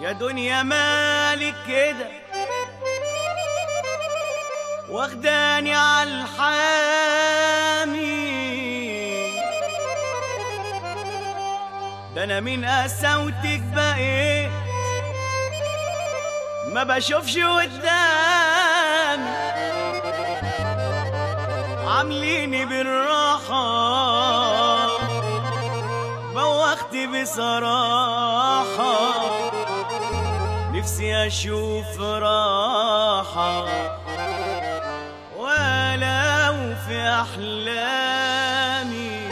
يا دنيا مالك كده واخداني على الحامي ده انا من قساوتك بقيت ما بشوفش قدامي عامليني بالراحة بوخت بصراحة نفسي أشوف راحة ولو في أحلامي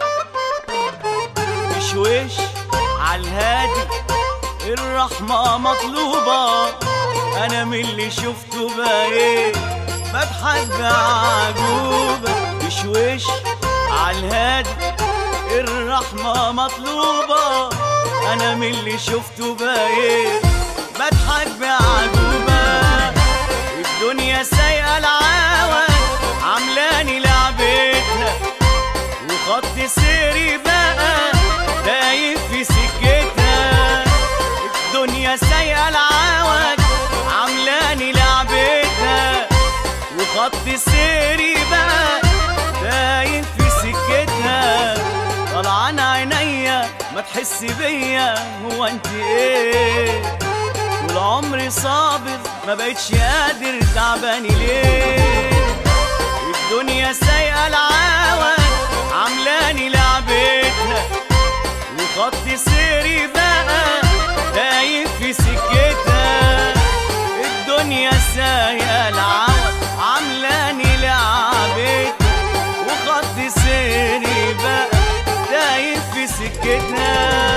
وش عالهادي الرحمة مطلوبة أنا من اللي شفته بقيت بضحك بعجوبة وش عالهادي الرحمة مطلوبة أنا من اللي شفته بقيت بضحك بعجوبة الدنيا سايقة العوى عاملاني لعبتها وخط سيري بقى دايب في سكتها الدنيا سايقة العوج عاملاني لعبتها وخط سيري بقى دايب في سكتها طلعان عينيا ما تحس بيا هو انت ايه طول عمري صابر ما بقتش قادر تعباني ليه الدنيا سايقة العوج عاملاني لعبتها وخط سيري بقى دايب في سكتها الدنيا سايقة العوج عاملاني لعبتها وخط سيري بقى دايب في سكتها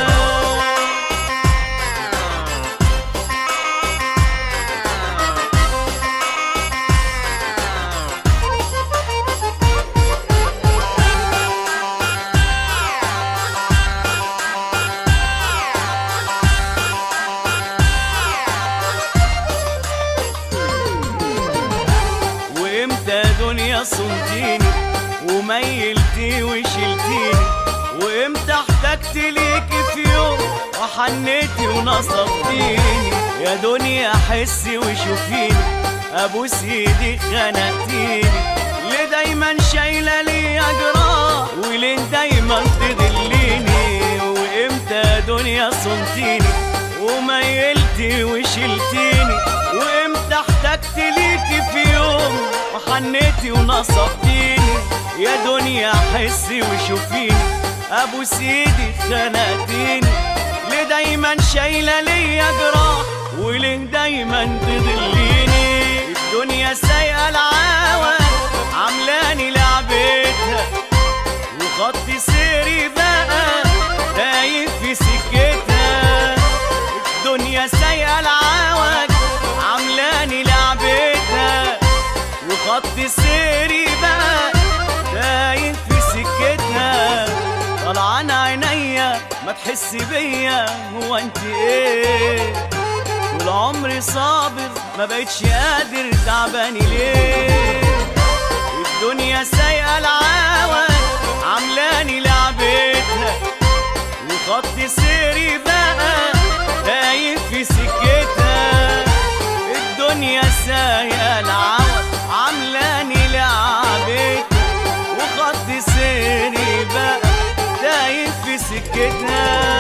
وامتى يا دنيا صمتيني وميلتي وشلتيني وامتى احتجت ليكي في يوم وحنيتي ونصبتيني يا دنيا حسي وشوفيني ابوس ايدي خنقتيني ليه دايما شايله لي اجراح وليه دايما تضليني وامتى يا دنيا صمتيني وميلتي وشلتيني وامتى احتجت ليكي في يوم وحنيتي ونصبتيني يا دنيا حسي وشوفيني ابوس ايدي خنقتيني ليه دايما شايله ليا جراح وليه دايما تضليني الدنيا سايقه العوى عاملاني لعبتها وخط سيري بقى دايب في سكتها الدنيا سايقه العوج عاملاني لعبتها وخط سيري بقى دايب في سكتها طلعان عينيا ما تحس بيا هو انت ايه طول عمري صابر ما بقتش قادر تعباني ليه الدنيا سايقه العوج عاملاني لعبتها وخط سيري بقى دايب في سكتها الدنيا سايقه العوج عاملاني لعبتها وخط سيري بقى دايب في سكتها